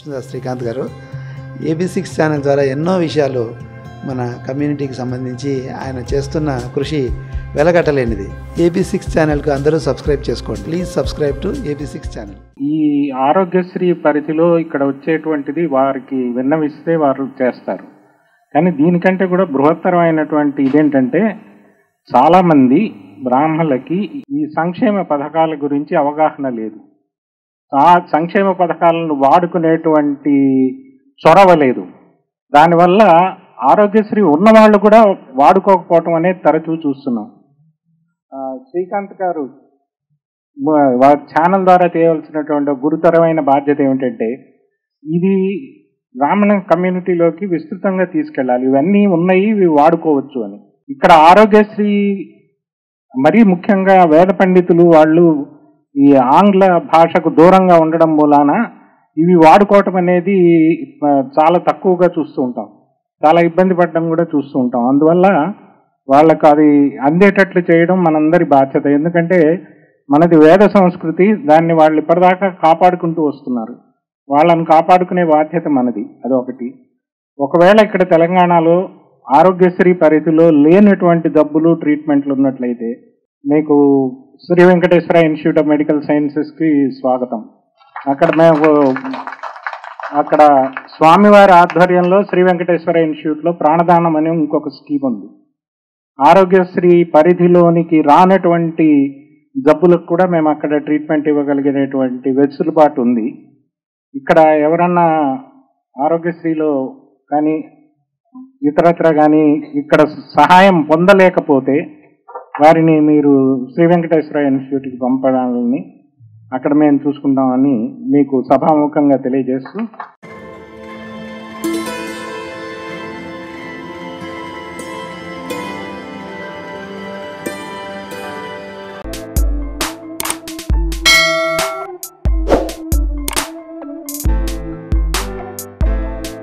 కృష్ణదాస్ శ్రీకాంత్ గారు AB six channel ద్వారా ఎన్నో విషయాలు మన కమ్యూనిటీకి సంబంధించి ఆయన చేస్తున్న కృషి వెలగట్టలేనిది ఏబీ సిక్స్ ఛానల్కు అందరూ సబ్స్క్రైబ్ చేసుకోండి please subscribe to A B six channel ఈ ఆరోగ్యశ్రీ పరిధిలో ఇక్కడ వచ్చేటువంటిది వారికి విన్నవిస్తే వారు చేస్తారు కానీ దీనికంటే కూడా బృహత్తరమైనటువంటి ఇదేంటంటే చాలామంది బ్రాహ్మణులకి ఈ సంక్షేమ పథకాల గురించి అవగాహన లేదు ఆ సంక్షేమ పథకాలను వాడుకునేటువంటి చొరవ లేదు దానివల్ల ఆరోగ్యశ్రీ ఉన్నవాళ్ళు కూడా వాడుకోకపోవటం అనేది తరచూ చూస్తున్నాం ఆ, శ్రీకాంత్ గారు మ- వారి ఛానల్ ద్వారా చేయవలసినటువంటి ఒక గురుతరమైన బాధ్యత ఏమిటంటే ఇది బ్రాహ్మణ కమ్యూనిటీలోకి విస్తృతంగా తీసుకెళ్ళాలి ఇవన్నీ ఉన్నాయి ఇవి వాడుకోవచ్చు అని ఇక్కడ ఆరోగ్యశ్రీ మరీ ముఖ్యంగా వేద పండితులు వాళ్ళు ఈ ఆంగ్ల భాషకు దూరంగా ఉండడం మూలాన ఇవి వాడుకోవటం అనేది ఆ, చాలా తక్కువగా చూస్తూ ఉంటాం చాలా ఇబ్బంది పడడం కూడా చూస్తూ ఉంటాం అందువల్ల వాళ్ళకు అది అందేటట్లు చేయడం మనందరి బాధ్యత ఎందుకంటే మనది వేద సంస్కృతి దాన్ని వాళ్ళు ఇప్పటిదాకా కాపాడుకుంటూ వస్తున్నారు వాళ్ళని కాపాడుకునే బాధ్యత మనది అదొకటి ఒకవేళ ఇక్కడ తెలంగాణలో ఆరోగ్యశ్రీ పరిధిలో లేనటువంటి జబ్బులు ట్రీట్మెంట్లు ఉన్నట్లయితే మీకు Sri Venkateswara Institute of Medical సైన్సెస్కి స్వాగతం అక్కడ మేము అక్కడ స్వామివారి ఆధ్వర్యంలో శ్రీ వెంకటేశ్వర ఇన్స్టిట్యూట్లో ప్రాణదానం అనే ఇంకొక స్కీమ్ ఉంది ఆరోగ్యశ్రీ పరిధిలోనికి రానటువంటి జబ్బులకు కూడా మేము అక్కడ ట్రీట్మెంట్ ఇవ్వగలిగినటువంటి వెసులుబాటు ఉంది ఇక్కడ ఎవరన్నా ఆరోగ్యశ్రీలో కానీ ఇతరత్ర కానీ ఇక్కడ సహాయం పొందలేకపోతే వారిని మీరు శ్రీ వెంకటేశ్వర ఇన్స్టిట్యూట్కి పంపడాలని అక్కడ మేము చూసుకుంటామని మీకు సభాముఖంగా తెలియజేస్తూ